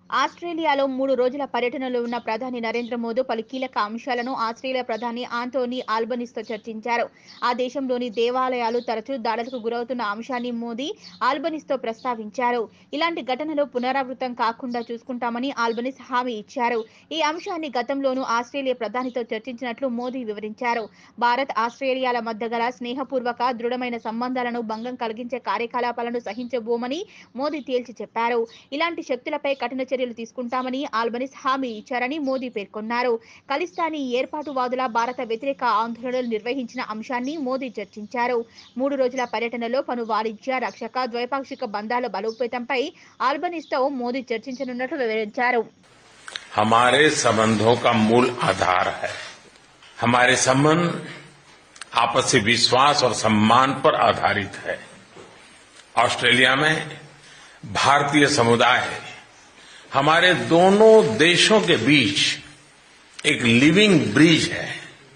ఆస్ట్రేలియాలో మూడు రోజుల పర్యటనలో ఉన్న ప్రధాని నరేంద్ర మోదీ పలు కీలక అంశాలను ఆస్ట్రేలియా ప్రధాని ఆంటోనీ ఆల్బనీస్తో చర్చించారు ఆ దేశంలోని దేవాలయాలు తరచూ దాడులకు గురవుతున్న అంశాన్ని మోదీ ఆల్బనీస్తో ప్రస్తావించారు ఇలాంటి ఘటనలు పునరావృతం కాకుండా చూసుకుంటామని ఆల్బనీస్ హామీ ఇచ్చారు ఈ అంశాన్ని గతంలోనూ ఆస్ట్రేలియా ప్రధానితో చర్చించినట్లు మోదీ వివరించారు భారత్ ఆస్ట్రేలియాల మధ్య గల స్నేహపూర్వక దృఢమైన సంబంధాలను భంగం కలిగించే కార్యకలాపాలను సహించబోమని మోదీ తేల్చి చెప్పారు ఇలాంటి శక్తులపై కఠిన చర్యలు తీసుకుంటామని ఆల్బనీస్ హామీ ఇచ్చారని మోదీ పేర్కొన్నారు ఖలిస్తానీ ఏర్పాటువాదుల భారత వ్యతిరేక ఆందోళనలు నిర్వహించిన అంశాన్ని మోదీ చర్చించారు మూడు రోజుల పర్యటనలో పలు వాణిజ్య రక్షక ద్వైపాక్షిక బంధాల బలోపేతంపై ఆల్బనీస్తో మోదీ చర్చించనున్నట్లు వివరించారు हमारे संबंधों का मूल आधार है हमारे संबंध आपसी विश्वास और सम्मान पर आधारित है ऑस्ट्रेलिया में भारतीय समुदाय हमारे दोनों देशों के बीच एक लिविंग ब्रिज है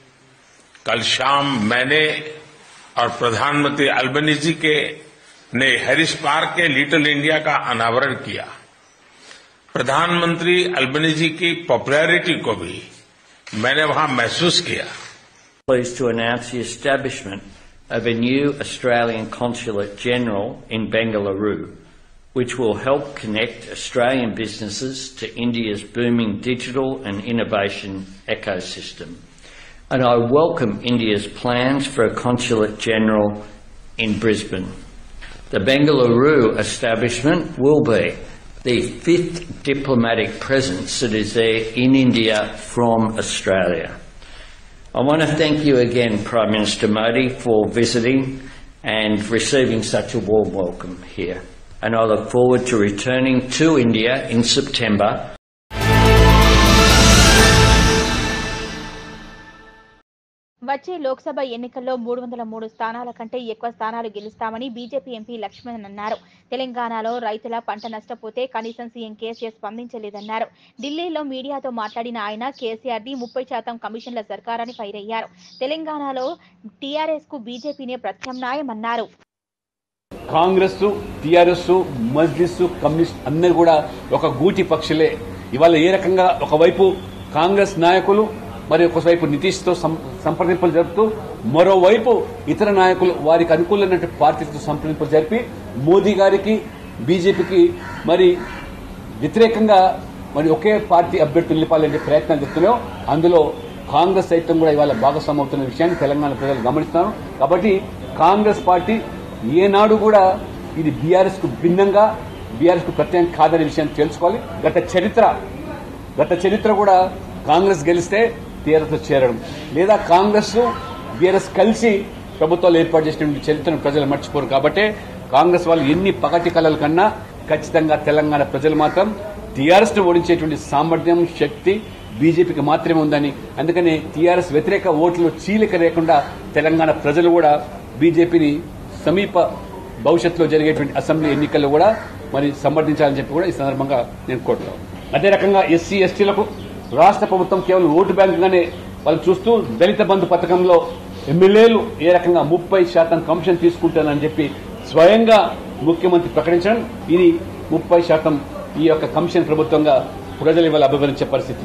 कल शाम मैंने और प्रधानमंत्री अल्बनीजी के ने हैरिस पार्क के लिटिल इंडिया का अनावरण किया प्रधानमंत्री अल्बनीजी की पॉपुलैरिटी को भी मैंने वहां महसूस किया pleased to announce the establishment of a new Australian Consulate General in Bengaluru, which will help connect Australian businesses to India's booming digital and innovation ecosystem. And I welcome India's plans for a Consulate General in Brisbane. The Bengaluru establishment will be the fifth diplomatic presence that is there in India from Australia. I want to thank you again, Prime Minister Modi, for visiting and receiving such a warm welcome here. And I look forward to returning to India in September వచ్చే లోక్సభ ఎన్నికల్లో మూడు వందల మూడు స్థానాల కంటే ఎక్కువ స్థానాలు గెలుస్తామని బీజేపీ ఎంపీ లక్ష్మణ్ అన్నారు తెలంగాణలో రైతుల పంట నష్టపోతే కనీసం సీఎం కేసీఆర్ స్పందించలేదన్నారు ఢిల్లీలో మీడియాతో మాట్లాడిన ఆయన కేసీఆర్ది ముప్పై శాతం కమిషన్ల సర్కారని ఫైర్ అయ్యారు తెలంగాణలో టీఆర్ఎస్ కు బీజేపీనే ప్రత్యామ్నాయమన్నారు కాంగ్రెస్ టిఆర్ఎస్ మజ్లిస్ కమ్యూనిస్ట్ అందరు కూడా ఒక గూటి పక్షులే ఇవాళ ఏ రకంగా ఒకవైపు కాంగ్రెస్ నాయకులు మరి ఒకవైపు నితీష్ తో సంప్రదింపులు జరుపుతూ మరోవైపు ఇతర నాయకులు వారికి అనుకూలమైన పార్టీలతో సంప్రదింపులు జరిపి మోదీ గారికి బీజేపీకి మరి వ్యతిరేకంగా మరి ఒకే పార్టీ అభ్యర్థులు నిలపాలనే ప్రయత్నాలు చేస్తున్నాయో అందులో కాంగ్రెస్ సైతం కూడా ఇవాళ భాగస్వామ్యం అవుతున్న విషయాన్ని తెలంగాణ ప్రజలు గమనిస్తున్నారు కాబట్టి కాంగ్రెస్ పార్టీ ఏనాడు కూడా ఇది బీఆర్ఎస్ కు భిన్నంగా బీఆర్ఎస్ కు ప్రత్యేకం కాదనే విషయాన్ని తెలుసుకోవాలి గత చరిత్ర గత చరిత్ర కూడా కాంగ్రెస్ గెలిస్తే టీఆర్ఎస్ చేరడం లేదా కాంగ్రెస్ బీఆర్ఎస్ కలిసి ప్రభుత్వాలు ఏర్పాటు చేసినటువంటి చరిత్రను ప్రజలు మర్చిపోరు కాబట్టి కాంగ్రెస్ వాళ్ళు ఎన్ని పగటి కళల కన్నా ఖచ్చితంగా తెలంగాణ ప్రజలు మాత్రం టీఆర్ఎస్ ను ఓడించేటువంటి సామర్థ్యం శక్తి బీజేపీకి మాత్రమే ఉందని అందుకని టీఆర్ఎస్ వ్యతిరేక ఓట్లు చీలిక లేకుండా తెలంగాణ ప్రజలు కూడా బీజేపీని సమీప భవిష్యత్తులో జరిగేటువంటి అసెంబ్లీ ఎన్నికల్లో కూడా మరి సమర్థించాలని చెప్పి కూడా ఈ సందర్భంగా నేను కోరుతాను అదే రకంగా ఎస్సీ ఎస్టీలకు రాష్ట్ర ప్రభుత్వం కేవలం ఓటు బ్యాంకుగానే వాళ్ళు చూస్తూ దళిత బంధు పథకంలో ఎమ్మెల్యేలు ఏ రకంగా ముప్పై శాతం కమిషన్ తీసుకుంటానని చెప్పి స్వయంగా ముఖ్యమంత్రి ప్రకటించడం ఇది ముప్పై శాతం ఈ యొక్క కమిషన్ ప్రభుత్వంగా ప్రజలు ఇవాళ అభివర్ణించే పరిస్థితి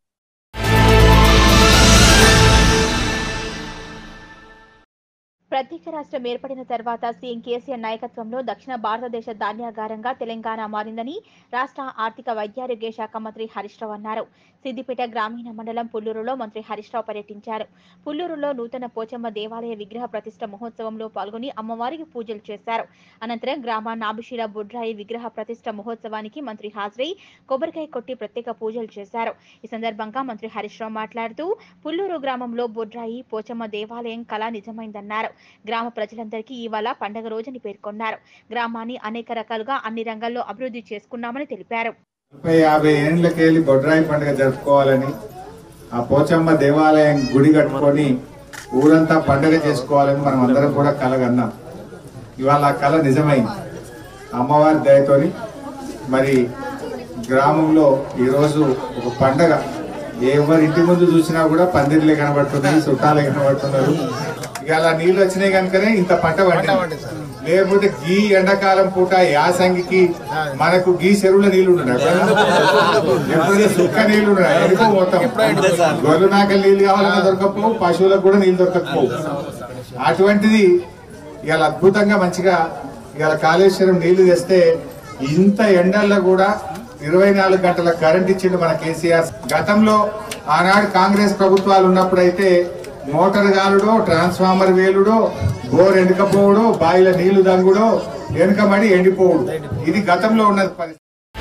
ప్రత్యేక రాష్ట్రం ఏర్పడిన తర్వాత సీఎం కేసీఆర్ నాయకత్వంలో దక్షిణ భారతదేశ ధాన్యాగారంగా తెలంగాణ మారిందని రాష్ట్ర ఆర్థిక వైద్యారోగ్య శాఖ మంత్రి హరీష్ రావు అన్నారు సిద్దిపేట గ్రామీణ మండలం పుల్లూరులో మంత్రి హరీష్ రావు పర్యటించారు పుల్లూరులో నూతన పోచమ్మ దేవాలయ విగ్రహ ప్రతిష్ట మహోత్సవంలో పాల్గొని అమ్మవారికి పూజలు చేశారు అనంతరం గ్రామ నాభిశీల బుడ్రాయి విగ్రహ ప్రతిష్ట మహోత్సవానికి మంత్రి హాజరై కొబ్బరికాయ కొట్టి ప్రత్యేక పూజలు చేశారు ఈ సందర్భంగా మంత్రి హరీష్ రావు మాట్లాడుతూ పుల్లూరు గ్రామంలో బుడ్రాయి పోచమ్మ దేవాలయం కళ నిజమైందన్నారు గ్రామ ప్రజలందరికీ ఇవాళ పండగ రోజని పేర్కొన్నారు గ్రామాన్ని అనేక రకాలుగా అన్ని రంగాల్లో అభివృద్ధి చేసుకున్నామని తెలిపారు ముప్పై యాభై ఏండ్లకెళ్ళి బొడ్రాయి పండుగ జరుపుకోవాలని ఆ పోచమ్మ దేవాలయం గుడి కట్టుకొని ఊరంతా పండుగ చేసుకోవాలని మనం అందరం కూడా కలగన్నాం ఇవాళ ఆ కళ నిజమైంది అమ్మవారి దయతోని మరి గ్రామంలో ఈరోజు ఒక పండగ ఎవరి ఇంటి ముందు చూసినా కూడా పందిర్లే కనబడుతున్నాయి చుట్టాలే కనబడుతున్నారు ఇక అలా నీళ్లు వచ్చినాయి కనుకనే ఇంత పంట పండింది లేకపోతే గీ ఎండాకాలం పూట యాసంగికి మనకు గీ చెరువుల నీళ్లు ఉన్నాయి ఎప్పుడైనా సుక్క నీళ్లు ఉన్నాయి ఎరుపు మొత్తం గొర్రె మేకలు నీళ్లు కావాలన్నా దొరకకపోవు పశువులకు కూడా నీళ్లు దొరకకపోవు అటువంటిది ఇవాళ అద్భుతంగా మంచిగా ఇవాళ కాళేశ్వరం నీళ్లు తెస్తే ఇంత ఎండల్లో కూడా ఇరవై నాలుగు గంటల కరెంట్ ఇచ్చిండు మన కేసీఆర్ గతంలో ఆనాడు కాంగ్రెస్ ప్రభుత్వాలు ఉన్నప్పుడైతే మోటార్ గాలుడో ట్రాన్స్ఫార్మర్ వేలుడో బోర్ ఎండకపోవడో బావిల నీళ్లు దంగుడో వెనుకమడి ఎండిపోవుడు ఇది గతంలో ఉన్నది పరిస్థితి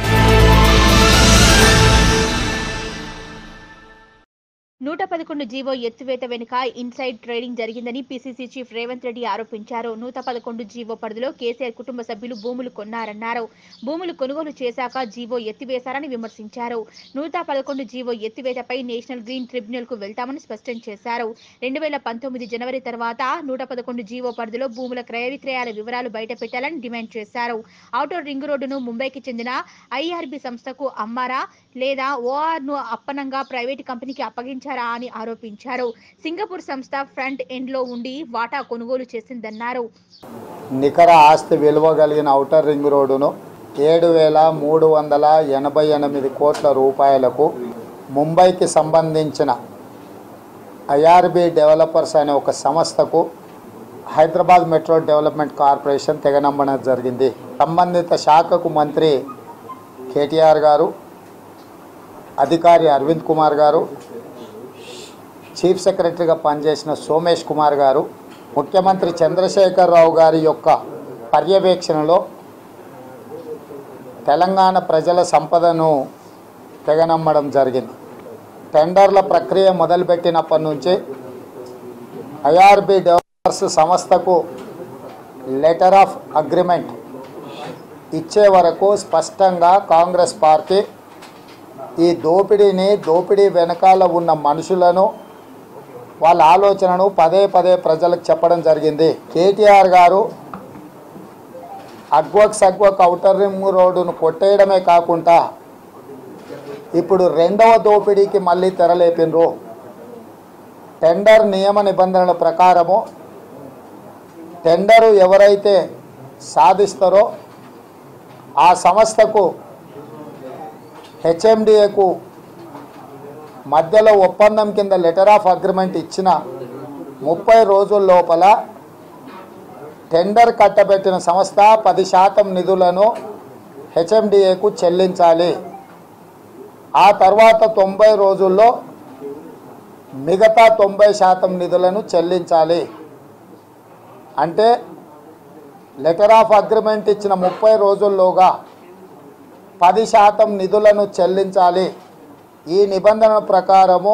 నూట పదకొండు జీవో ఎత్తివేత వెనుక ఇన్సైడ్ ట్రేడింగ్ జరిగిందని పిసిసి చీఫ్ రేవంత్ రెడ్డి ఆరోపించారు నూట పదకొండు జీవో పరిధిలో కేసీఆర్ కుటుంబ సభ్యులు భూములు కొన్నారన్నారు భూములు కొనుగోలు చేశాక జీవో ఎత్తివేశారని విమర్శించారు నూట పదకొండు జీవో ఎత్తివేతపై నేషనల్ గ్రీన్ ట్రిబ్యునల్ కు వెళ్తామని స్పష్టం చేశారు రెండు వేల పంతొమ్మిది జనవరి తర్వాత నూట పదకొండు జీవో పరిధిలో భూముల క్రయ విక్రయాల వివరాలు బయటపెట్టాలని డిమాండ్ చేశారు ఔటర్ రింగ్ రోడ్డును ముంబైకి చెందిన ఐఆర్బి సంస్థకు అమ్మారా లేదా ఓఆర్ ను అప్పనంగా ప్రైవేటు కంపెనీకి అప్పగించారా అని ఆరోపించారు సింగపూర్ సంస్థ ఫ్రంట్ ఎండ్ లో ఉండి వాటా కొనుగోలు చేసిందన్నారు నికర ఆస్తి విలువ కలిగిన ఔటర్ రింగ్ రోడ్డును ఏడు వేల మూడు వందల ఎనభై ఎనిమిది కోట్ల రూపాయలకు ముంబైకి సంబంధించిన ఐఆర్బి డెవలపర్స్ అనే ఒక సంస్థకు హైదరాబాద్ మెట్రో డెవలప్మెంట్ కార్పొరేషన్ తెగనమ్మడం జరిగింది సంబంధిత శాఖకు మంత్రి కేటీఆర్ గారు అధికారి అరవింద్ కుమార్ గారు చీఫ్ సెక్రటరీగా పనిచేసిన సోమేష్ కుమార్ గారు ముఖ్యమంత్రి చంద్రశేఖరరావు గారి యొక్క పర్యవేక్షణలో తెలంగాణ ప్రజల సంపదను తెగనమ్మడం జరిగింది టెండర్ల ప్రక్రియ మొదలుపెట్టినప్పటి నుంచి ఐఆర్బి డెవలపర్స్ సంస్థకు లెటర్ ఆఫ్ అగ్రిమెంట్ ఇచ్చే వరకు స్పష్టంగా కాంగ్రెస్ పార్టీ ఈ దోపిడీని దోపిడీ వెనకాల ఉన్న మనుషులను వాళ్ళ ఆలోచనను పదే పదే ప్రజలకు చెప్పడం జరిగింది కేటీఆర్ గారు అగ్వక్ సగ్వక్ ఔటర్ రింగ్ రోడ్డును కొట్టేయడమే కాకుండా ఇప్పుడు రెండవ దోపిడీకి మళ్ళీ తెరలేపినరు టెండర్ నియమ నిబంధనల ప్రకారము టెండరు ఎవరైతే సాధిస్తారో ఆ సంస్థకు హెచ్ఎండిఏకు మధ్యలో ఒప్పందం కింద లెటర్ ఆఫ్ అగ్రిమెంట్ ఇచ్చిన ముప్పై రోజుల లోపల టెండర్ కట్టబెట్టిన సంస్థ పది శాతం నిధులను హెచ్ఎండిఏకు చెల్లించాలి ఆ తర్వాత తొంభై రోజుల్లో మిగతా తొంభై శాతం నిధులను చెల్లించాలి అంటే లెటర్ ఆఫ్ అగ్రిమెంట్ ఇచ్చిన ముప్పై రోజుల్లోగా పది శాతం నిధులను చెల్లించాలి ఈ నిబంధనల ప్రకారము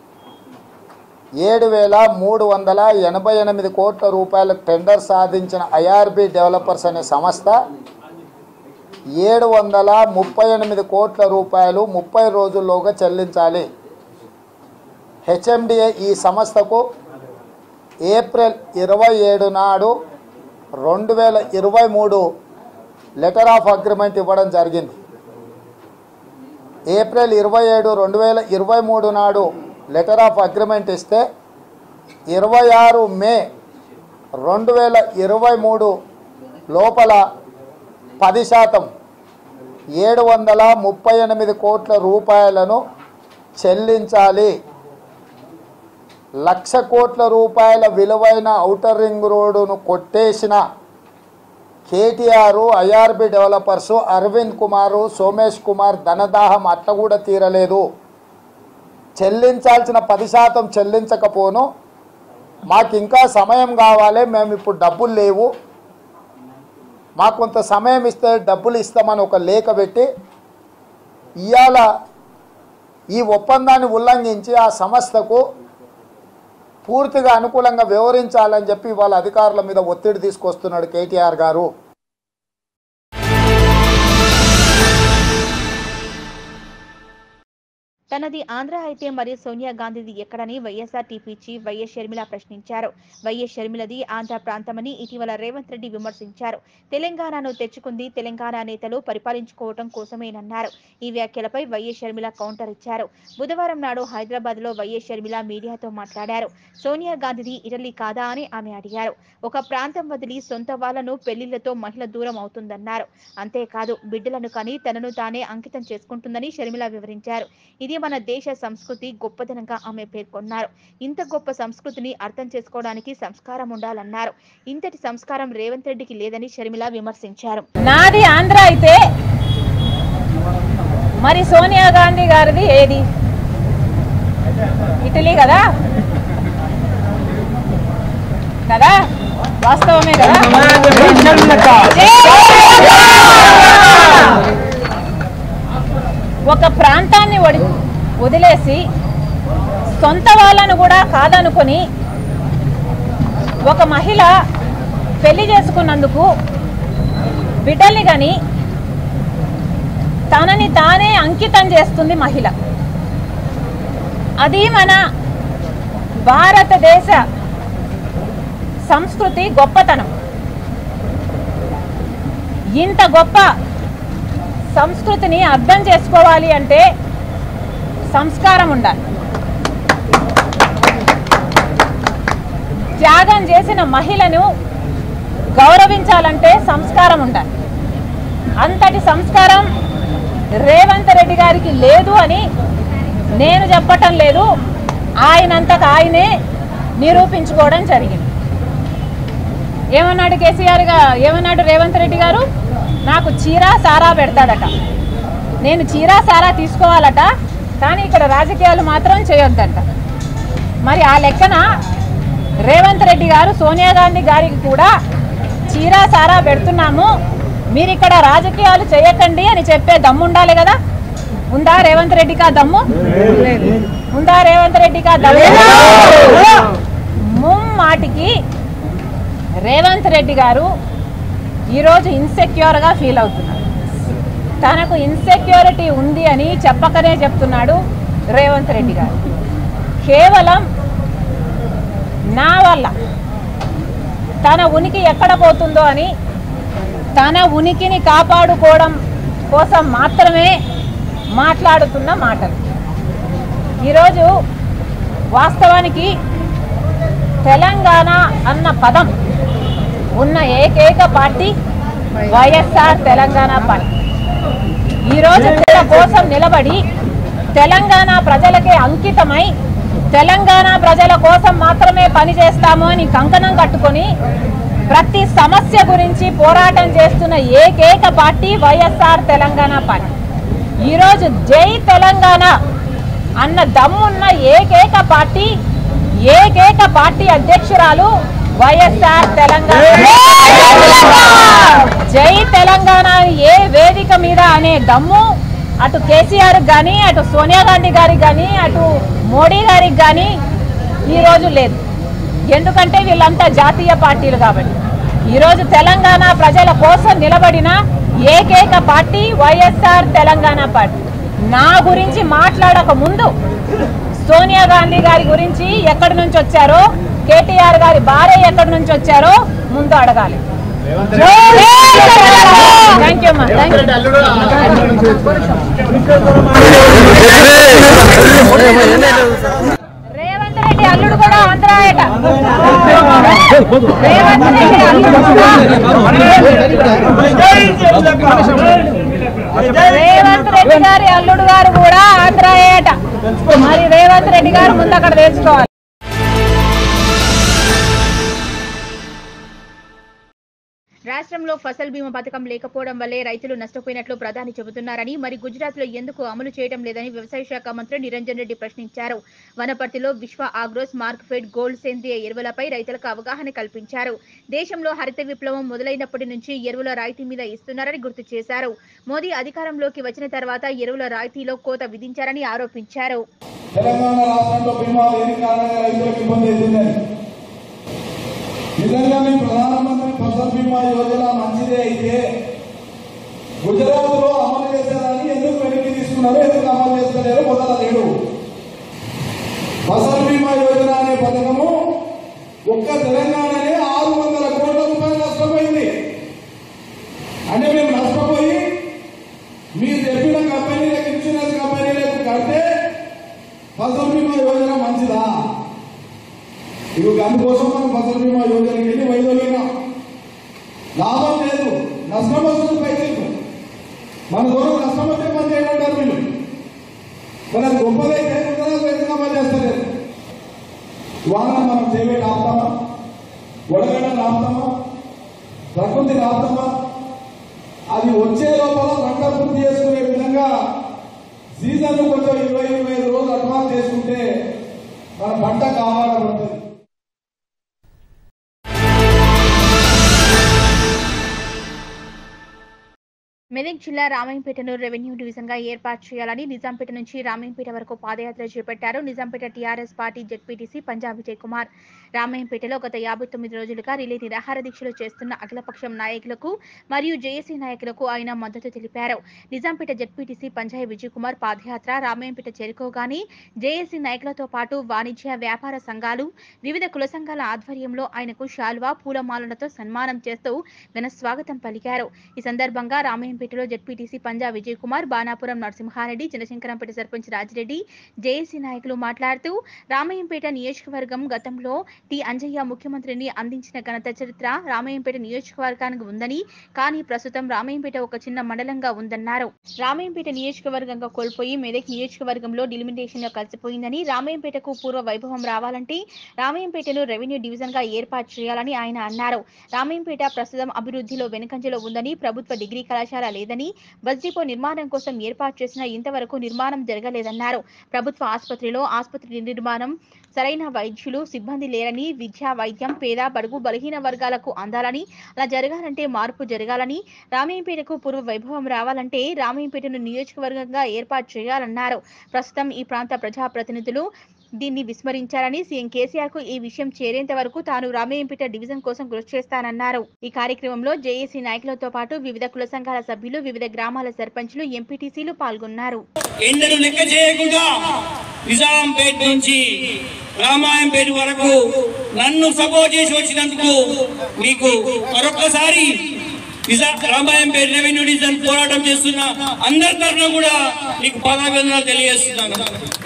ఏడు వేల మూడు వందల ఎనభై ఎనిమిది కోట్ల రూపాయలకు టెండర్ సాధించిన ఐఆర్బి డెవలపర్స్ అనే సంస్థ ఏడు వందల ముప్పై ఎనిమిది కోట్ల రూపాయలు ముప్పై రోజుల్లోగా చెల్లించాలి హెచ్ఎండిఏ ఈ సంస్థకు ఏప్రిల్ ఇరవై ఏడు నాడు రెండు వేల ఇరవై మూడు లెటర్ ఆఫ్ అగ్రిమెంట్ ఇవ్వడం జరిగింది ఏప్రిల్ ఇరవై ఏడు రెండు వేల ఇరవై మూడు నాడు లెటర్ ఆఫ్ అగ్రిమెంట్ ఇస్తే ఇరవై ఆరు మే రెండు వేల ఇరవై మూడు లోపల పది శాతం ఏడు వందల ముప్పై ఎనిమిది కోట్ల రూపాయలను చెల్లించాలి లక్ష కోట్ల రూపాయల విలువైన ఔటర్ రింగ్ రోడ్డును కొట్టేసిన KTR IRB developers Arvind Kumar Somesh Kumar ధనదాహం అట్ట కూడా తీరలేదు చెల్లించాల్సిన పది శాతం చెల్లించకపోను మాకు ఇంకా సమయం కావాలి మేము ఇప్పుడు డబ్బులు లేవు మాకు కొంత సమయం ఇస్తే డబ్బులు ఇస్తామని ఒక లేఖ పెట్టి ఇవాళ ఈ ఒప్పందాన్ని ఉల్లంఘించి ఆ సంస్థకు పూర్తిగా అనుకూలంగా వివరించాలని చెప్పి వాళ్ళ అధికారుల మీద ఒత్తిడి తీసుకొస్తున్నాడు కేటీఆర్ గారు తనది ఆంధ్ర అయితే మరి సోనియా గాంధీది ఎక్కడని YSR TP chief YS Sharmila ప్రశ్నించారు వైఎస్ షర్మిలది ఆంధ్ర ప్రాంతమని ఇటీవల రేవంత్ రెడ్డి విమర్శించారు తెలంగాణను తెచ్చుకుంది తెలంగాణ నేతలు పరిపాలించుకోవటం కోసమేనన్నారు ఈ వ్యాఖ్యలపై వైఎస్ షర్మిల కౌంటర్ ఇచ్చారు బుధవారం నాడు హైదరాబాద్ లో వైఎస్ షర్మిల మీడియాతో మాట్లాడారు సోనియా గాంధీది ఇటలీ కాదా అని ఆమె అడిగారు ఒక ప్రాంతం వదిలి సొంత వాళ్లను పెళ్లిళ్లతో మహిళ దూరం అవుతుందన్నారు అంతేకాదు బిడ్డలను కానీ తనను తానే అంకితం చేసుకుంటుందని షర్మిల వివరించారు ఇది మన దేశ సంస్కృతి గొప్పదనంగా ఆమె పేర్కొన్నారు ఇంత గొప్ప సంస్కృతిని అర్థం చేసుకోవడానికి సంస్కారం ఉండాలన్నారు ఇంతటి సంస్కారం రేవంత్ రెడ్డికి లేదని షర్మిల విమర్శించారు నాది ఆంధ్ర అయితే మరి సోనియా గాంధీ గారిది ఏది ఇటలీ కదా కదా వాస్తవమే కదా ఒక ప్రాంతాన్ని వడి వదిలేసి సొంత వాళ్ళను కూడా కాదనుకొని ఒక మహిళ పెళ్లి చేసుకున్నందుకు బిడ్డల్ని కానీ తనని తానే అంకితం చేస్తుంది మహిళ అది మన భారతదేశ సంస్కృతి గొప్పతనం ఇంత గొప్ప సంస్కృతిని అర్థం చేసుకోవాలి అంటే సంస్కారం ఉండాలి త్యాగం చేసిన మహిళను గౌరవించాలంటే సంస్కారం ఉండాలి అంతటి సంస్కారం రేవంత్ రెడ్డి గారికి లేదు అని నేను చెప్పటం లేదు ఆయనంతకు ఆయనే నిరూపించుకోవడం జరిగింది ఏమన్నాడు కేసీఆర్ గా ఏమన్నాడు రేవంత్ రెడ్డి గారు నాకు చీర సారా పెడతాడట నేను చీర సారా తీసుకోవాలట కానీ ఇక్కడ రాజకీయాలు మాత్రం చేయొద్దంట మరి ఆ లెక్కన రేవంత్ రెడ్డి గారు సోనియా గాంధీ గారికి కూడా చీర సారా పెడుతున్నాము మీరు ఇక్కడ రాజకీయాలు చేయకండి అని చెప్పే దమ్ము ఉండాలి కదా ఉందా రేవంత్ రెడ్డికి ఆ దమ్ము ఉందా రేవంత్ రెడ్డికి ఆ దమ్ము ముమ్మాటికి రేవంత్ రెడ్డి గారు ఈరోజు ఇన్సెక్యూర్గా ఫీల్ అవుతున్నారు తనకు ఇన్సెక్యూరిటీ ఉంది అని చెప్పకనే చెప్తున్నాడు రేవంత్ రెడ్డి గారు కేవలం నా వల్ల తన ఉనికి ఎక్కడ పోతుందో అని తన ఉనికిని కాపాడుకోవడం కోసం మాత్రమే మాట్లాడుతున్న మాటలు ఈరోజు వాస్తవానికి తెలంగాణ అన్న పదం ఉన్న ఏకైక పార్టీ వైఎస్ఆర్ తెలంగాణ పార్టీ ఈరోజు తెల కోసం నిలబడి తెలంగాణ ప్రజలకే అంకితమై తెలంగాణ ప్రజల కోసం మాత్రమే పనిచేస్తాము అని కంకణం కట్టుకొని ప్రతి సమస్య గురించి పోరాటం చేస్తున్న ఏకైక పార్టీ వైఎస్ఆర్ తెలంగాణ పార్టీ ఈరోజు జై తెలంగాణ అన్న దమ్మున్న ఏకైక పార్టీ ఏకైక పార్టీ అధ్యక్షురాలు వైఎస్ఆర్ తెలంగాణ జై తెలంగాణ ఏ వేదిక మీద అనే దమ్ము అటు కేసీఆర్ కానీ అటు సోనియా గాంధీ గారికి కానీ అటు మోడీ గారికి కానీ ఈరోజు లేదు ఎందుకంటే వీళ్ళంతా జాతీయ పార్టీలు కాబట్టి ఈరోజు తెలంగాణ ప్రజల కోసం నిలబడిన ఏకైక పార్టీ వైఎస్ఆర్ తెలంగాణ పార్టీ నా గురించి మాట్లాడక ముందు సోనియా గాంధీ గారి గురించి ఎక్కడి నుంచి వచ్చారో కేటీఆర్ గారి భార్య ఎక్కడి నుంచి వచ్చారో ముందు అడగాలి థ్యాంక్ యూ అమ్మా థ్యాంక్ యూ రేవంత్ రెడ్డి అల్లుడు కూడా ఆంధ్రాయట రేవంత్ రెడ్డి అల్లుడు కూడా రేవంత్ రెడ్డి గారి అల్లుడు గారు కూడా ఆంధ్రాయట మరి రేవంత్ రెడ్డి గారు ముందు అక్కడ తెలుసుకోవాలి రాష్ట్రంలో ఫసల్ బీమా పథకం లేకపోవడం వల్లే రైతులు నష్టపోయినట్లు ప్రధాని చెబుతున్నారని మరి గుజరాత్ లో ఎందుకు అమలు చేయడం లేదని వ్యవసాయ శాఖ మంత్రి నిరంజన్ రెడ్డి ప్రశ్నించారు వనపర్తిలో విశ్వ ఆగ్రోస్ మార్క్ఫెడ్ గోల్డ్ సేంద్రియ ఎరువులపై రైతులకు అవగాహన కల్పించారు దేశంలో హరిత విప్లవం మొదలైనప్పటి నుంచి ఎరువుల రాయితీ మీద ఇస్తున్నారని గుర్తు చేశారు మోదీ అధికారంలోకి వచ్చిన తర్వాత ఎరువుల రాయితీలో కోత విధించారని ఆరోపించారు తెలంగాణ రాష్ట్రంలో బీమా లేని కారణంగా రైతులకు ఇబ్బంది అవుతుందని నిజంగా మీ ప్రధానమంత్రి ఫసల్ బీమా యోజన మంచిదే అయితే గుజరాత్ లో అమలు చేశారని ఎందుకు వెనక్కి తీసుకున్నారు చేస్తున్నారు ఎందుకు అమలు చేస్తలేరు మొదల లేడు ఫసల్ బీమా యోజన అనే పథకము ఒక్క తెలంగాణనే ఆరు వందల కోట్ల రూపాయలు నష్టపోయింది అంటే మేము నష్టపోయి మీరు చెప్పిన కంపెనీలకు ఇన్సూరెన్స్ కంపెనీలకు కడితే ఫసల్ బీమా యోజన మంచిదా ఇవి అందుకోసం మనం ఫసల్ బీమా యోజనకి వెళ్ళి వైదొలిగినాం లాభం లేదు నష్టం వస్తుంది పైసలు మన దూరం నష్టం వస్తే పని చేయమంటారు వీళ్ళు మరి అది గొప్పదైతే ఉంటుందో ఎందుకు అమలు చేస్తలేదు వాన మనం చేయవేటి ఆపుతామా వడగడలు ఆపుతామా ప్రకృతిని ఆపుతామా అది వచ్చే లోపల పంట పూర్తి చేసుకునే విధంగా సీజన్ కొంచెం ఇరవై ఇరవై ఐదు రోజులు అడ్వాన్స్ చేసుకుంటే మన పంట కాపాడబడుతుంది మెదక్ జిల్లా రామాయంపేటను రెవెన్యూ డివిజన్ గా ఏర్పాటు చేయాలని నిజాంపేట నుంచి రామాయంపేట వరకు పాదయాత్ర చేపట్టారు Nizampet TRS party ZPTC Punjab Vijay Kumar రామాయంపేటలో గత యాభై తొమ్మిది రోజులుగా రిలే నిరాహార దీక్షలు చేస్తున్న అఖిలపక్షం నాయకులకు మరియు జేఏసీ నాయకులకు ఆయన మద్దతు తెలిపారు నిజాంపేట జెడ్పీటీసీ పంజాబ్ విజయ్ కుమార్ పాదయాత్ర రామాయంపేట చేరుకోగానే జేఏసీ నాయకులతో పాటు వాణిజ్య వ్యాపార సంఘాలు వివిధ కుల సంఘాల ఆధ్వర్యంలో ఆయనకు శాల్వా పూలమాలలతో సన్మానం చేస్తూ ఘన స్వాగతం పలికారు ఈ సందర్భంగా రామాయంపేటలో జెడ్పీటీసీ పంజాబ్ విజయ్ కుమార్ బాణాపురం నరసింహారెడ్డి జనశంకరంపేట సర్పంచ్ రాజిరెడ్డి జేఏసీ నాయకులు మాట్లాడుతూ రామాయంపేట నియోజకవర్గం గతంలో టి అంజయ్య ముఖ్యమంత్రిని అందించిన ఘనత చరిత్ర రామాయంపేట నియోజకవర్గానికి ఉందని కానీ ప్రస్తుతం రామాయంపేట ఒక చిన్న మండలంగా ఉందన్నారు రామాయంపేట నియోజకవర్గంగా కోల్పోయి మెదక్ నియోజకవర్గంలో డిలిమిటేషన్ లో కలిసిపోయిందని రామాయంపేటకు పూర్వ వైభవం రావాలంటే రామాయంపేటను రెవెన్యూ డివిజన్ గా ఏర్పాటు చేయాలని ఆయన అన్నారు రామాయంపేట ప్రస్తుతం అభివృద్ధిలో వెనుకంజలో ఉందని ప్రభుత్వ డిగ్రీ కళాశాల లేదని బస్ డిపో నిర్మాణం కోసం ఏర్పాటు చేసిన ఇంతవరకు నిర్మాణం జరగలేదన్నారు ప్రభుత్వ ఆసుపత్రిలో ఆసుపత్రి నిర్మాణం సరైన వైద్యులు సిబ్బంది లేరని విద్యా వైద్యం పేద బడుగు బలహీన వర్గాలకు అందాలని అలా జరగాలంటే మార్పు జరగాలని రామయ్యంపేటకు పూర్వ వైభవం రావాలంటే రామయ్యంపేటను నియోజకవర్గంగా ఏర్పాటు చేయాలన్నారు ప్రస్తుతం ఈ ప్రాంత ప్రజాప్రతినిధులు దీన్ని విస్మరించారని సీఎం కేసీఆర్ కు ఈ విషయం చేరేంత వరకు తాను రామయ్యంపేట డివిజన్ కోసం కృషి చేస్తానన్నారు ఈ కార్యక్రమంలో జేఏసీ నాయకులతో పాటు వివిధ కుల సంఘాల సభ్యులు వివిధ గ్రామాల సర్పంచులు ఎంపీటీసీలు పాల్గొన్నారు ఎండను లెక్క చేయకుండా నిజాంపేట నుంచి రామాయంపేట వరకు నన్ను సపోర్ట్ చేసి వచ్చినందుకు మీకు మరొక్కసారి నిజా రామాయంపేట రెవెన్యూ డివిజన్ పోరాటం చేస్తున్న అందరి తరఫున కూడా మీకు పాదాభివందనాలు తెలియజేస్తున్నాను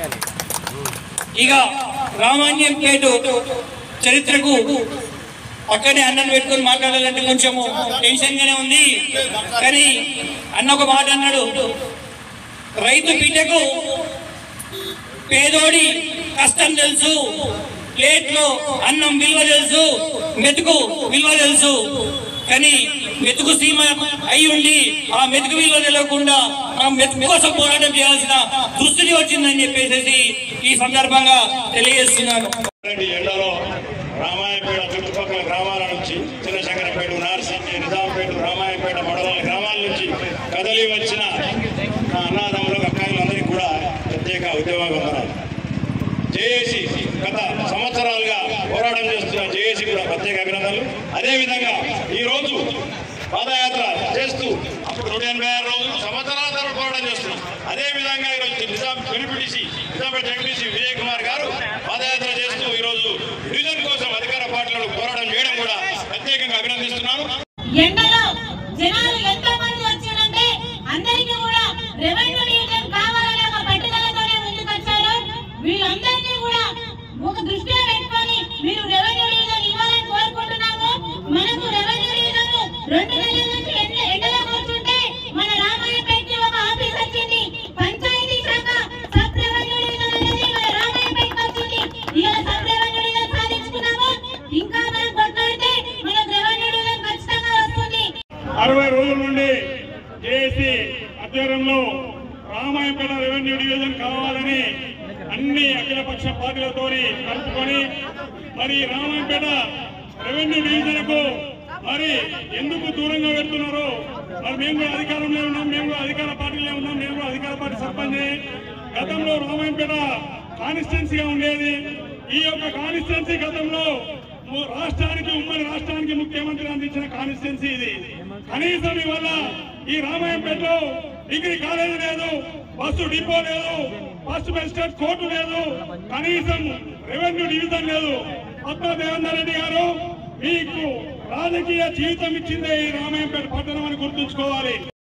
ఇక రామాన్యంపేట చరిత్రకు పక్కనే అన్నను పెట్టుకొని మాట్లాడాలంటే కొంచెం టెన్షన్ గానే ఉంది కానీ అన్న ఒక మాట అన్నాడు రైతు బిడ్డకు పేదోడి కష్టం తెలుసు ప్లేట్లో అన్నం విలువ తెలుసు మెతుకు విలువ తెలుసు కానీ మెతుకు సీమ అయి ఉండి ఆ మెతుకు విలువ తెలియకుండా ఆ మెతుకు కోసం పోరాటం చేయాల్సిన దుస్థితి వచ్చిందని చెప్పేసి ఈ సందర్భంగా తెలియజేస్తున్నాను రెడ్డి ఎండలో రామాయపేట చుట్టుపక్కల గ్రామాల నుంచి చిన్నశంకరపేట నార్సింగి నిజాంపేట రామాయపేట మండల గ్రామాల నుంచి కదలి వచ్చిన నా అన్నదమ్ములకు అక్కాయిలందరికీ కూడా ప్రత్యేక ఉద్యోగ వందనాలు జేఏసీ గత సంవత్సరాలుగా పోరాటం చేస్తున్న జేఏసీ కూడా ప్రత్యేక అభినందనలు అదేవిధంగా ఈ రోజు పాదయాత్ర చేస్తూ అప్పుడు నూట ఎనభై ఆరు రోజులు సంవత్సరాల తరబడి పోరాటం చేస్తున్నాం అదే విధంగా ఈరోజు నిజాం పిలిపిడిసి నిజాంపేట జగదీశి విజయ్ కుమార్ గారు పాదయాత్ర చేస్తూ ఈ రోజు డివిజన్ కోసం అధికార పార్టీలకు పోరాటం చేయడం కూడా ప్రత్యేకంగా అభినందిస్తున్నాను ఎండలో జనాలు ఎంతో మంది వచ్చారంటే అందరికీ కూడా రెవెన్యూ డివిజన్ కావాలనే ఒక పట్టుదలతోనే ముందుకు వచ్చారు వీళ్ళందరినీ కూడా ఒక దృష్టిలో పెట్టుకొని మీరు రెవెన్యూ డివిజన్ ఇవ్వాలని కోరుకుంటున్నాము మనకు రెవెన్యూ డివిజన్ రెండు నెలల నుంచి ఎండ ఎండలో కూర్చుంటే మన రామాయపేటకి ఒక ఆఫీస్ వచ్చింది పంచాయతీ శాఖ సబ్ రెవెన్యూ డివిజన్ అనేది మన రామాయపేటకి వచ్చింది ఇవాళ సబ్ రెవెన్యూ డివిజన్ సాధించుకున్నాము ఇంకా మనం కొట్లాడితే మనకు రెవెన్యూ డివిజన్ ఖచ్చితంగా వస్తుంది అరవై రోజుల నుండి జేఏసీ ఆధ్వర్యంలో రామాయపేట రెవెన్యూ డివిజన్ కావాలని అన్ని అఖిలపక్ష పార్టీలతో కలుపుకొని మరి రామాయపేట రెవెన్యూ డివిజన్కు మరి ఎందుకు దూరంగా పెడుతున్నారు మరి మేము కూడా అధికారంలో ఉన్నాం మేము కూడా అధికార పార్టీలో ఉన్నాం మేము కూడా అధికార పార్టీ సర్పంచ్ గతంలో రామాయపేట కాన్స్టిట్యున్సీగా ఉండేది ఈ యొక్క కాన్స్టిట్యున్సీ గతంలో ము- రాష్ట్రానికి ఉమ్మడి రాష్ట్రానికి ముఖ్యమంత్రి అందించిన కాన్స్టిట్యున్సీ ఇది కనీసం ఇవల్ల ఈ రామాయంపేటలో డిగ్రీ కాలేజీ లేదు బస్సు డిపో లేదు ఫస్ట్ మెజిస్ట్రేట్ కోర్టు లేదు కనీసం రెవెన్యూ డివిజన్ లేదు కొత్త దేవేందర్ రెడ్డి గారు మీకు రాజకీయ జీవితం ఇచ్చిందే ఈ రామాయంపేట పట్టణం అని గుర్తుంచుకోవాలి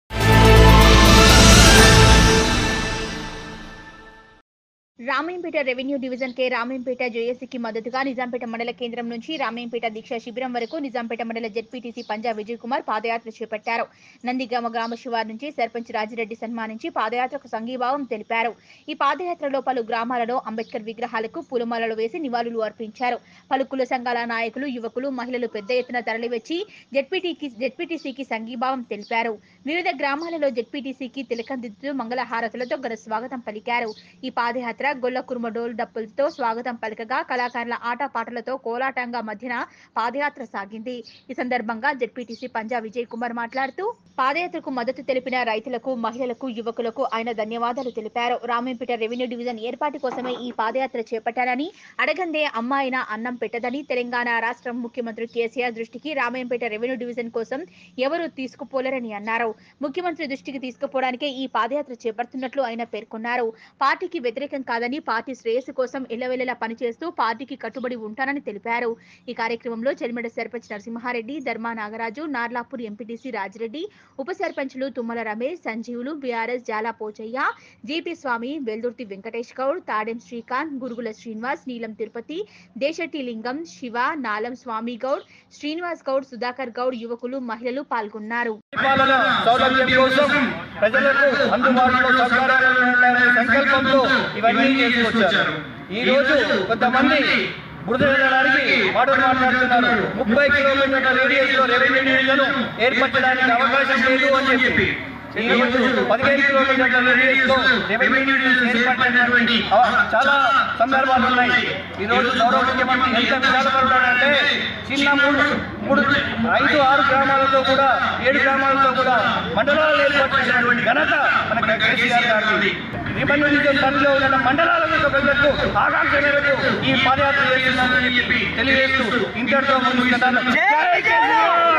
రామాయంపేట రెవెన్యూ డివిజన్ కే రామాయంపేట జేఏసీకి మద్దతుగా నిజాంపేట మండల కేంద్రం నుంచి రామాయంపేట దీక్ష శిబిరం వరకు నిజాంపేట మండల జెడ్పీటీసీ పంజాబ్ విజయ్ కుమార్ పాదయాత్ర చేపట్టారు నందిగామ గ్రామ శివారు నుంచి సర్పంచ్ రాజిరెడ్డి సన్మానించి పాదయాత్రకు సంఘీభావం తెలిపారు ఈ పాదయాత్రలో పలు గ్రామాలలో అంబేద్కర్ విగ్రహాలకు పూలమాలలు వేసి నివాళులు అర్పించారు పలు కుల సంఘాల నాయకులు యువకులు మహిళలు పెద్ద ఎత్తున తరలివచ్చి జెడ్పీటీకి జెడ్పీటీసీకి సంఘీభావం తెలిపారు వివిధ గ్రామాలలో జెడ్పీటీసీకి తిలకందిద్దుతూ మంగళహారతులతో ఘన స్వాగతం పలికారు ఈ పాదయాత్ర గొల్ల కుర్మ డోలు డప్పులతో స్వాగతం పలకగా కళాకారుల ఆటపాటలతో కోలాటంగా మధ్యన పాదయాత్ర సాగింది ఈ సందర్భంగా జెడ్పీటీసీ పంజాబ్ విజయ్ కుమార్ మాట్లాడుతూ పాదయాత్రకు మద్దతు తెలిపిన రైతులకు మహిళలకు యువకులకు ఆయన ధన్యవాదాలు తెలిపారు రామేంపేట రెవెన్యూ డివిజన్ ఏర్పాటు కోసమే ఈ పాదయాత్ర చేపట్టారని అడగందే అమ్మాయిన అన్నం పెట్టదని తెలంగాణ రాష్ట్రం ముఖ్యమంత్రి కేసీఆర్ దృష్టికి రామేంపేట రెవెన్యూ డివిజన్ కోసం ఎవరూ తీసుకుపోలేరని అన్నారు ముఖ్యమంత్రి దృష్టికి తీసుకుపోవడానికే ఈ పాదయాత్ర చేపడుతున్నట్లు ఆయన పేర్కొన్నారు పార్టీకి వ్యతిరేకం కాదని పార్టీ శ్రేయస్సు కోసం ఎల్లవెల్లలా పనిచేస్తూ పార్టీకి కట్టుబడి ఉంటానని తెలిపారు ఈ కార్యక్రమంలో చెలిమెడ సర్పంచ్ నరసింహారెడ్డి ధర్మా నాగరాజు నార్లాపూర్ ఎంపీటీసీ రాజిరెడ్డి ఉప సర్పంచ్లు తుమ్మల రమేష్ సంజీవులు బీఆర్ఎస్ జాలా పోచయ్య జీపీ స్వామి వెల్దుర్తి వెంకటేష్ గౌడ్ తాడెం శ్రీకాంత్ గురుగుల శ్రీనివాస్ నీలం తిరుపతి దేశెట్టి లింగం శివ నాలం స్వామి గౌడ్ శ్రీనివాస్ గౌడ్ సుధాకర్ గౌడ్ యువకులు మహిళలు పాల్గొన్నారు పరిపాలన సౌలభ్యం కోసం ప్రజలకు అందుబాటులో సౌకర్యాలు ఉండాలనే సంకల్పంతో ఇవన్నీ చేసుకొచ్చారు ఈ రోజు కొంతమంది బురద వెళ్ళడానికి మాటలు మాట్లాడుతున్నారు ముప్పై కిలోమీటర్ల రేడియస్ లో రెవెన్యూ డివిజన్ ఏర్పరచడానికి అవకాశం లేదు అని చెప్పి ఈ రోజు పదిహేను కిలోమీటర్ల రేడియస్ లో రెవెన్యూ డివిజన్ ఏర్పడినటువంటి చాలా సందర్భాలు ఉన్నాయి ఈ రోజు గౌరవ ముఖ్యమంత్రి ఎంత విశాలపడ్డాడంటే చిన్న మూడు మూడు ఐదు ఆరు గ్రామాలతో కూడా ఏడు గ్రామాలతో కూడా మండలాలు ఏర్పరిచినటువంటి ఘనత మన కేసీఆర్ గారిది రెవెన్యూ డివిజన్ పరిధిలో ఉన్న మండలాల యొక్క ప్రజలకు ఆకాంక్ష మేరకు ఈ పాదయాత్ర చేస్తున్నామని చెప్పి తెలియజేస్తూ ఇంతటితో ముందుకు వెళ్తాను. జై కేసీఆర్!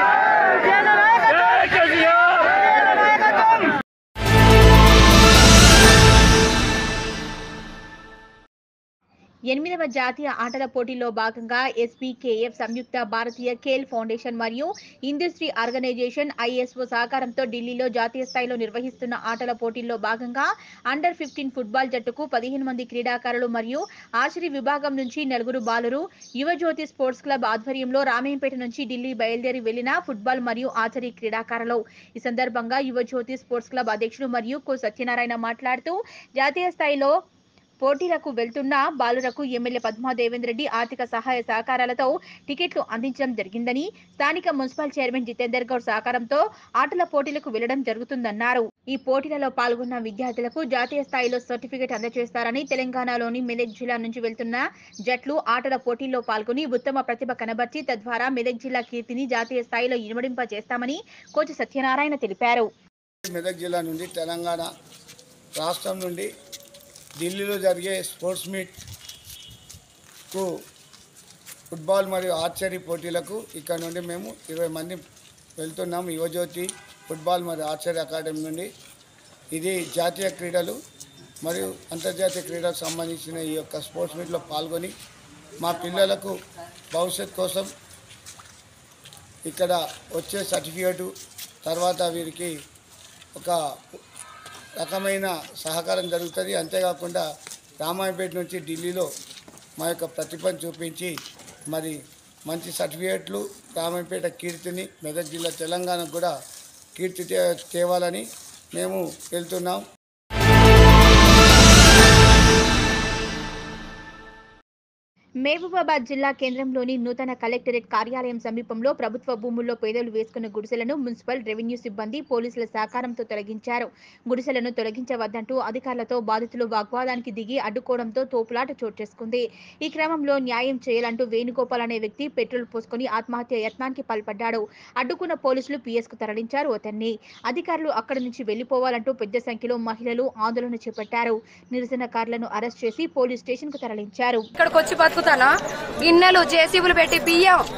జై కేసీఆర్! ఎనిమిదవ జాతీయ ఆటల పోటీల్లో భాగంగా ఎస్బీకేఎఫ్ సంయుక్త భారతీయ ఖేల్ ఫౌండేషన్ మరియు ఇండస్ట్రీ ఆర్గనైజేషన్ ఐఎస్ఓ సహకారంతో ఢిల్లీలో జాతీయ స్థాయిలో నిర్వహిస్తున్న ఆటల పోటీల్లో భాగంగా అండర్ ఫిఫ్టీన్ ఫుట్బాల్ జట్టుకు పదిహేను మంది క్రీడాకారులు మరియు ఆర్చరీ విభాగం నుంచి నలుగురు బాలురు యువజ్యోతి స్పోర్ట్స్ క్లబ్ ఆధ్వర్యంలో రామేంపేట నుంచి ఢిల్లీ బయలుదేరి వెళ్లిన ఫుట్బాల్ మరియు ఆర్చరీ క్రీడాకారులు ఈ సందర్భంగా యువజ్యోతి స్పోర్ట్స్ క్లబ్ అధ్యక్షుడు మరియు కు సత్యనారాయణ మాట్లాడుతూ జాతీయ స్థాయిలో పోటీలకు వెళ్తున్న బాలురకు ఎమ్మెల్యే పద్మా దేవేంద్ర రెడ్డి ఆర్థిక సహాయ సహకారాలతో టికెట్లు అందించడం జరిగిందని స్థానిక మున్సిపల్ చైర్మన్ జితేందర్ గౌడ్ సహకారంతో ఆటల పోటీలకు వెళ్లడం జరుగుతుందన్నారు ఈ పోటీలలో పాల్గొన్న విద్యార్థులకు జాతీయ స్థాయిలో సర్టిఫికెట్ అందజేస్తారని తెలంగాణలోని మెదక్ జిల్లా నుంచి వెళ్తున్న జట్లు ఆటల పోటీల్లో పాల్గొని ఉత్తమ ప్రతిభ కనబర్చి తద్వారా మెదక్ జిల్లా కీర్తిని జాతీయ స్థాయిలో ఇనుమడింప చేస్తామని కోచ్ సత్యనారాయణ తెలిపారు మెదక్ జిల్లా నుండి తెలంగాణ రాష్ట్రం నుండి ఢిల్లీలో జరిగే స్పోర్ట్స్ మీట్కు ఫుట్బాల్ మరియు ఆర్చరీ పోటీలకు ఇక్కడ నుండి మేము ఇరవై మంది వెళ్తున్నాము యువజ్యోతి ఫుట్బాల్ మరియు ఆర్చరీ అకాడమీ నుండి ఇది జాతీయ క్రీడలు మరియు అంతర్జాతీయ క్రీడలకు సంబంధించిన ఈ యొక్క స్పోర్ట్స్ మీట్లో పాల్గొని మా పిల్లలకు భవిష్యత్ కోసం ఇక్కడ వచ్చే సర్టిఫికేటు తర్వాత వీరికి ఒక రకమైన సహకారం జరుగుతుంది అంతేకాకుండా రామాయపేట నుంచి ఢిల్లీలో మా యొక్క ప్రతిభను చూపించి మరి మంచి సర్టిఫికేట్లు రామాయపేట కీర్తిని మెదక్ జిల్లా తెలంగాణకు కూడా కీర్తి తే తేవాలని మేము వెళ్తున్నాం మహబూబాబాద్ జిల్లా కేంద్రంలోని నూతన కలెక్టరేట్ కార్యాలయం సమీపంలో ప్రభుత్వ భూముల్లో పేదలు వేసుకున్న గుడిసెలను మున్సిపల్ రెవెన్యూ సిబ్బంది పోలీసుల సహకారంతో తొలగించారు గుడిసెలను తొలగించవద్దంటూ అధికారులతో బాధితులు వాగ్వాదానికి దిగి అడ్డుకోవడంతో తోపులాట చోటు చేసుకుంది ఈ క్రమంలో న్యాయం చేయాలంటూ వేణుగోపాల్ అనే వ్యక్తి పెట్రోల్ పోసుకొని ఆత్మహత్య యత్నానికి పాల్పడ్డాడు అడ్డుకున్న పోలీసులు పిఎస్ కు తరలించారు అతన్ని అధికారులు అక్కడి నుంచి వెళ్లిపోవాలంటూ పెద్ద సంఖ్యలో మహిళలు ఆందోళన చేపట్టారు నిరసనకారులను అరెస్ట్ చేసి పోలీస్ స్టేషన్ కు తరలించారు ఇక్కడికి వచ్చి బతుకుతానా గిన్నెలు జేసీబులు పెట్టి బియ్యం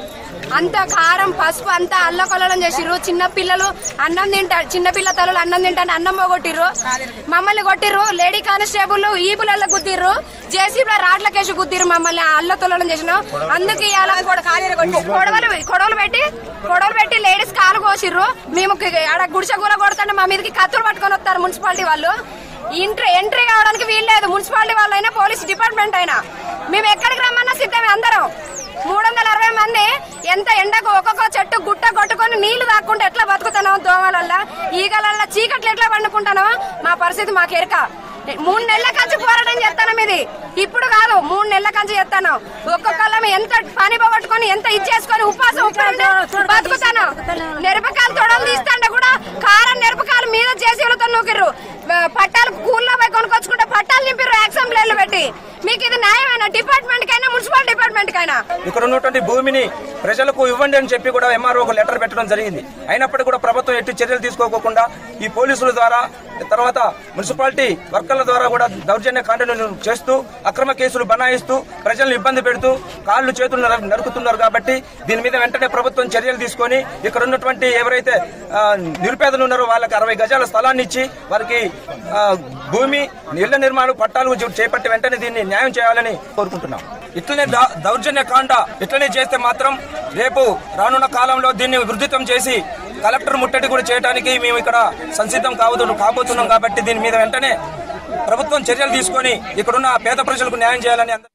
అంత కారం పసుపు అంతా అల్లకొల్లం చేసిర్రు చిన్న పిల్లలు అన్నం తింటారు చిన్న పిల్ల తల్లులు అన్నం తింటారు అన్నం పోగొట్టిర్రు మమ్మల్ని కొట్టిర్రు లేడీ కానిస్టేబుల్ ఈపులలో గుద్దిర్రు జేసీబీలో రాడ్లకేసి గుద్దిర్రు మమ్మల్ని అల్లతొల్లడం చేసిన అందుకే ఇవాళ కొడవలు కొడవలు పెట్టి కొడవలు పెట్టి లేడీస్ కాలు కోసిర్రు మేము కి- ఆడ గుడిసె కూల కొడుతుంటే మా మీదకి కత్తులు పట్టుకొని వస్తారు మున్సిపాలిటీ వాళ్ళు ఎంట్రీ ఎంట్రీ కావడానికి వీల్లేదు మున్సిపాలిటీ వాళ్ళైనా పోలీస్ డిపార్ట్మెంట్ అయినా మేము ఎక్కడికి రమ్మన్నా సిద్ధమే అందరం మూడు వందల అరవై మంది ఎంత ఎండకు ఒక్కొక్క చెట్టు గుట్ట కొట్టుకొని నీళ్లు తాక్కుంటే ఎట్లా బతుకుతున్నాం దోమలల్ల ఈగలల్ల చీకట్లు ఎట్లా పండుకుంటానో మా పరిస్థితి మాకు ఎరక మూడు నెలల కంచి పోరాటం చేస్తాను ఇది ఇప్పుడు కాదు మూడు నెలల కంచి చేస్తాను ఒక్కొక్కళ్ళం ఎంత పని పోగొట్టుకొని ఎంత ఇది చేసుకొని ఉపాసం ఉప్పుకుంటే బతుకుతాను మిరపకాయలు తొడలు తీస్తాంటే కూడా కారం మిరపకాయలు మీద చేసేలతో నూకిర్రు పట్టాలు కూల్లో పోయి కొనుక్కొచ్చుకుంటే పట్టాలు నింపిర్రు అసెంబ్లీలు పెట్టి మీకు ఇది న్యాయమైన డిపార్ట్మెంట్ కైనా మున్సిపల్ డిపార్ట్మెంట్ కైనా ఇక్కడ ఉన్నటువంటి భూమిని ప్రజలకు ఇవ్వండి అని చెప్పి కూడా ఎంఆర్ఓ ఒక లెటర్ పెట్టడం జరిగింది అయినప్పటికీ కూడా ప్రభుత్వం ఎట్టి చర్యలు తీసుకోకుండా ఈ పోలీసుల ద్వారా తర్వాత మున్సిపాలిటీ వర్కర్ల ద్వారా కూడా దౌర్జన్య కాండను చేస్తూ అక్రమ కేసులు బనాయిస్తూ ప్రజలను ఇబ్బంది పెడుతూ కాళ్ళు చేతులు నర- నరుకుతున్నారు కాబట్టి దీని మీద వెంటనే ప్రభుత్వం చర్యలు తీసుకొని ఇక్కడ ఉన్నటువంటి ఎవరైతే ఆ, నిరుపేదలు ఉన్నారో వాళ్ళకి అరవై గజాల స్థలాన్ని ఇచ్చి వారికి ఆ, భూమి ఇళ్ల నిర్మాణం పట్టాలు చేపట్టి వెంటనే దీన్ని న్యాయం చేయాలని కోరుకుంటున్నాం ఇట్లనే దా- దౌర్జన్య కాండ ఇట్లనే చేస్తే మాత్రం రేపు రానున్న కాలంలో దీన్ని వృద్ధితం చేసి కలెక్టర్ ముట్టడి కూడా చేయడానికి మేము ఇక్కడ సంసిద్ధం కావదు కాబోతున్నాం కాబట్టి దీని మీద వెంటనే ప్రభుత్వం చర్యలు తీసుకొని ఇక్కడున్న పేద ప్రజలకు న్యాయం చేయాలని అందరూ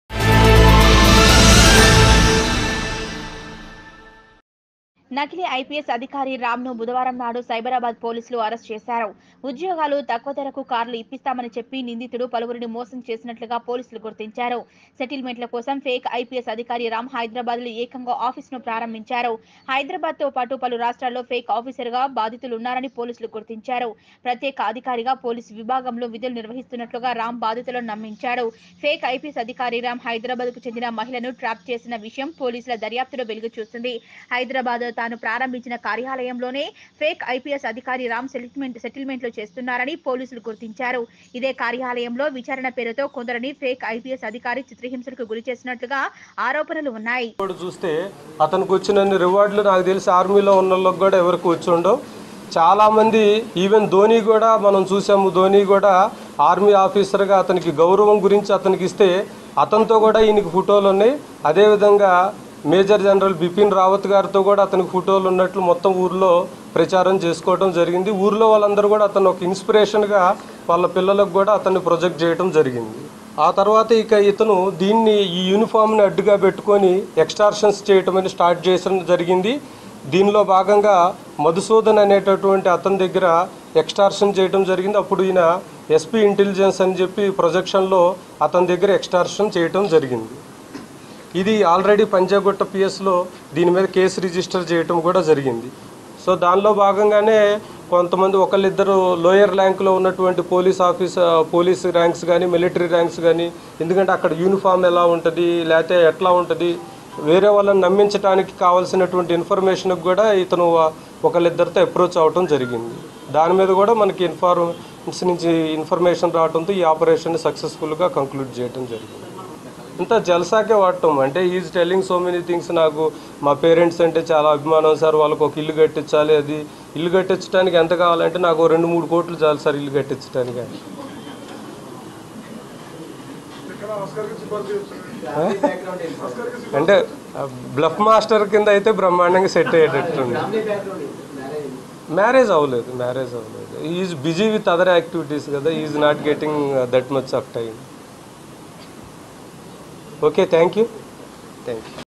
నకిలీ ఐపీఎస్ అధికారి రామ్ ను బుధవారం నాడు సైబరాబాద్ పోలీసులు అరెస్ట్ చేశారు ఉద్యోగాలు తక్కువ ధరకు కార్లు ఇప్పిస్తామని చెప్పి నిందితుడు పలువురిని మోసం చేసినట్లుగా పోలీసులు గుర్తించారు సెటిల్మెంట్ల కోసం ఫేక్ ఐపీఎస్ అధికారి రామ్ హైదరాబాద్ లో ఏకంగా ఆఫీస్ ను ప్రారంభించారు హైదరాబాద్ తో పాటు పలు రాష్ట్రాల్లో ఫేక్ ఆఫీసర్ గా బాధితులు ఉన్నారని పోలీసులు గుర్తించారు ప్రత్యేక అధికారిగా పోలీసు విభాగంలో విధులు నిర్వహిస్తున్నట్లుగా రామ్ బాధితులను నమ్మించాడు ఫేక్ ఐపీఎస్ అధికారి రామ్ హైదరాబాద్ కు చెందిన మహిళను ట్రాప్ చేసిన విషయం పోలీసుల దర్యాప్తులో వెలుగు చూసింది హైదరాబాద్ తాను ప్రారంభించిన కార్యాలయంలోనే ఫేక్ ఐపీఎస్ అధికారి రామ్ సెటిల్మెంట్ సెటిల్మెంట్లు చేస్తున్నారని పోలీసులు గుర్తించారు ఇదే కార్యాలయంలో విచారణ పేరుతో కొందరిని ఫేక్ ఐపీఎస్ అధికారి చిత్రహింసలకు గురి చేసినట్లుగా ఆరోపణలు ఉన్నాయి కూడా చూస్తే అతనికి వచ్చినన్ని రివార్డులు నాకు తెలిసి ఆర్మీలో ఉన్న వాళ్ళకి కూడా ఎవరికి వచ్చి ఉండవు చాలామంది ఈవెన్ ధోని కూడా మనం చూసాము ధోని కూడా ఆర్మీ ఆఫీసర్గా అతనికి గౌరవం గురించి అతనికి ఇస్తే అతనితో కూడా ఈయనకి ఫోటోలు ఉన్నాయి అదేవిధంగా మేజర్ జనరల్ బిపిన్ రావత్ గారితో కూడా అతనికి ఫోటోలు ఉన్నట్లు మొత్తం యూర్లో ప్రచారం చేసుకోవడం జరిగింది ఊర్లో వాళ్ళందరూ కూడా అతను ఒక ఇన్స్పిరేషన్గా వాళ్ళ పిల్లలకు కూడా అతన్ని ప్రొజెక్ట్ చేయడం జరిగింది ఆ తర్వాత ఇక ఇతను దీన్ని ఈ యూనిఫామ్ని అడ్డుగా పెట్టుకొని ఎక్స్టార్షన్స్ చేయటం అని స్టార్ట్ చేయడం జరిగింది దీనిలో భాగంగా మధుసూదన్ అనేటటువంటి అతని దగ్గర ఎక్స్టార్షన్ చేయడం జరిగింది అప్పుడు ఈయన ఎస్పీ ఇంటెలిజెన్స్ అని చెప్పి ప్రొజెక్షన్లో అతని దగ్గర ఎక్స్టార్షన్ చేయటం జరిగింది ఇది ఆల్రెడీ పంజాగుట్ట పిఎస్లో దీని మీద కేసు రిజిస్టర్ చేయటం కూడా జరిగింది సో దానిలో భాగంగానే కొంతమంది ఒకళ్ళిద్దరు లోయర్ ర్యాంకులో ఉన్నటువంటి పోలీస్ ఆఫీస్ పోలీస్ ర్యాంక్స్ కానీ మిలిటరీ ర్యాంక్స్ కానీ ఎందుకంటే అక్కడ యూనిఫామ్ ఎలా ఉంటుంది లేకపోతే ఎట్లా ఉంటుంది వేరే వాళ్ళని నమ్మించడానికి కావాల్సినటువంటి ఇన్ఫర్మేషన్కి కూడా ఇతను ఒకళ్ళిద్దరితో అప్రోచ్ అవ్వటం జరిగింది దాని మీద కూడా మనకి ఇన్ఫార్మెన్స్ నుంచి ఇన్ఫర్మేషన్ రావడంతో ఈ ఆపరేషన్ సక్సెస్ఫుల్గా కంక్లూడ్ చేయడం జరిగింది ఇంత జల్సాకే వాడటం అంటే is telling so many things నాకు మా పేరెంట్స్ అంటే చాలా అభిమానం సార్ వాళ్ళకి ఒక ఇల్లు కట్టించాలి అది ఇల్లు కట్టించడానికి ఎంత కావాలంటే నాకు ఓ రెండు మూడు కోట్లు చాలు సార్ ఇల్లు కట్టించడానికి అని అంటే బ్లఫ్ మాస్టర్ కింద అయితే బ్రహ్మాండంగా సెట్ అయ్యేటట్టుంది మ్యారేజ్ అవ్వలేదు మ్యారేజ్ అవ్వలేదు is busy with other activities కదా is not getting that much of time okay thank you thank you